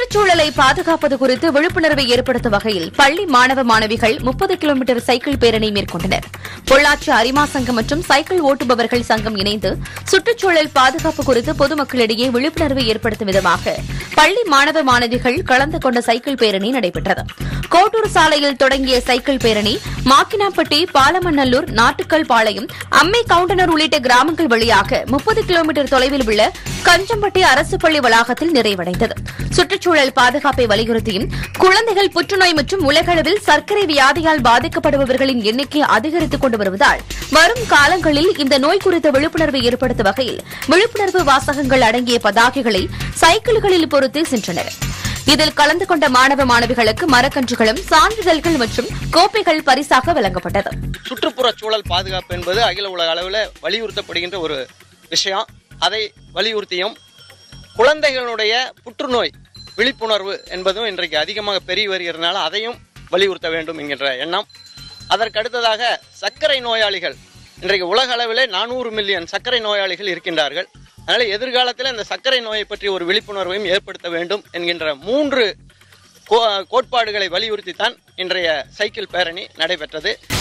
சுற்றுச்சூழலை பாதுகாப்பது குறித்து விழிப்புணர்வை ஏற்படுத்தும் வகையில் பள்ளி மாணவ மாணவிகள் முப்பது கிலோமீட்டர் சைக்கிள் பேரணி மேற்கொண்டனர் பொள்ளாச்சி அரிமா சங்கம் மற்றும் சைக்கிள் ஓட்டுபவர்கள் சங்கம் இணைந்து சுற்றுச்சூழல் பாதுகாப்பு குறித்து பொதுமக்களிடையே விழிப்புணர்வை ஏற்படுத்தும் விதமாக பள்ளி மாணவ மாணவிகள் கலந்து கொண்ட சைக்கிள் பேரணி நடைபெற்றது கோட்டூர் சாலையில் தொடங்கிய சைக்கிள் பேரணி மாக்கினாப்பட்டி பாலமநல்லூர் நாட்டுக்கல் பாளையம் அம்மை கவுண்டனர் உள்ளிட்ட கிராமங்கள் வழியாக முப்பது கிலோமீட்டர் தொலைவில் உள்ள கஞ்சம்பட்டி அரசு பள்ளி வளாகத்தில் நிறைவடைந்தது சுற்றுச்சூழல் பாதுகாப்பை வலியுறுத்தியும் குழந்தைகள் புற்றுநோய் மற்றும் உலகளவில் சர்க்கரை வியாதியால் பாதிக்கப்படுபவர்களின் எண்ணிக்கை அதிகரித்துக் கொண்டு வருவதால் வரும் காலங்களில் இந்த நோய் குறித்த விழிப்புணர்வை ஏற்படுத்தும் வகையில் விழிப்புணர்வு வாசகங்கள் அடங்கிய பதாகைகளை சைக்கிள்களில் பொருத்தி சென்றனர் இதில் கலந்து கொண்ட மாணவ மாணவிகளுக்கு மரக்கன்றுகளும் சான்றிதழ்கள் மற்றும் கோப்பைகள் பரிசாக வழங்கப்பட்டது சுற்றுப்புற சூழல் பாதுகாப்பு என்பது அகில உலக அளவில் வலியுறுத்தப்படுகின்ற ஒரு விஷயம் அதை வலியுறுத்தியும் குழந்தைகளுடைய புற்றுநோய் விழிப்புணர்வு என்பதும் இன்றைக்கு அதிகமாக பெருகி வருகிறதுனால அதையும் வலியுறுத்த வேண்டும் என்கின்ற எண்ணம் அதற்கு அடுத்ததாக சர்க்கரை நோயாளிகள் இன்றைக்கு உலக அளவிலே நானூறு மில்லியன் சர்க்கரை நோயாளிகள் இருக்கின்றார்கள் அதனால எதிர்காலத்தில் இந்த சர்க்கரை நோயை பற்றி ஒரு விழிப்புணர்வையும் ஏற்படுத்த வேண்டும் என்கின்ற மூன்று கோ- கோட்பாடுகளை வலியுறுத்தித்தான் இன்றைய சைக்கிள் பேரணி நடைபெற்றது